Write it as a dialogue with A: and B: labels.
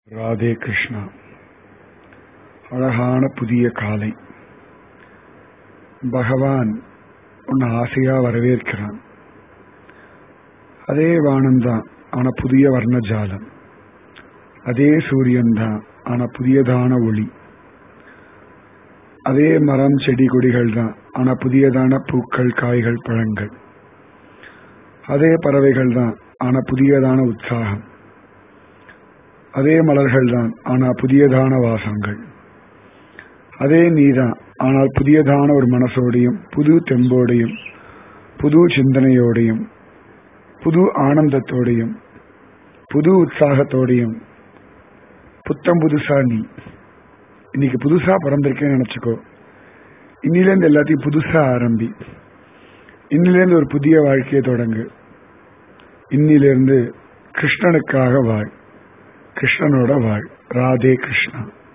A: ராதே கிருஷ்ணா அழகான புதிய காலை பகவான் உன்னை ஆசையா வரவேற்கிறான் அதே வானம்தான் ஆனா புதிய வர்ணஜாலம் அதே சூரியன் தான் ஆனா புதியதான ஒளி அதே மரம் செடி கொடிகள் தான் ஆனா புதியதான பூக்கள் காய்கள் பழங்கள் அதே பறவைகள் தான் ஆனா புதியதான உற்சாகம் அதே மலர்கள் தான் ஆனா புதியதான வாசங்கள் அதே நீதான் ஆனால் புதியதான ஒரு மனசோடையும் புது தெம்போடையும் புது சிந்தனையோடையும் புது ஆனந்தத்தோடையும் புது உற்சாகத்தோடையும் புத்தம் புதுசா நீ இன்னைக்கு புதுசா பிறந்திருக்கேன்னு நினைச்சுக்கோ இன்னிலேருந்து எல்லாத்தையும் புதுசா ஆரம்பி இன்னிலேருந்து ஒரு புதிய வாழ்க்கையை தொடங்கு இன்னிலிருந்து கிருஷ்ணனுக்காக வாழ் கிருஷ்ணனோட வாழ் ராதே கிருஷ்ணா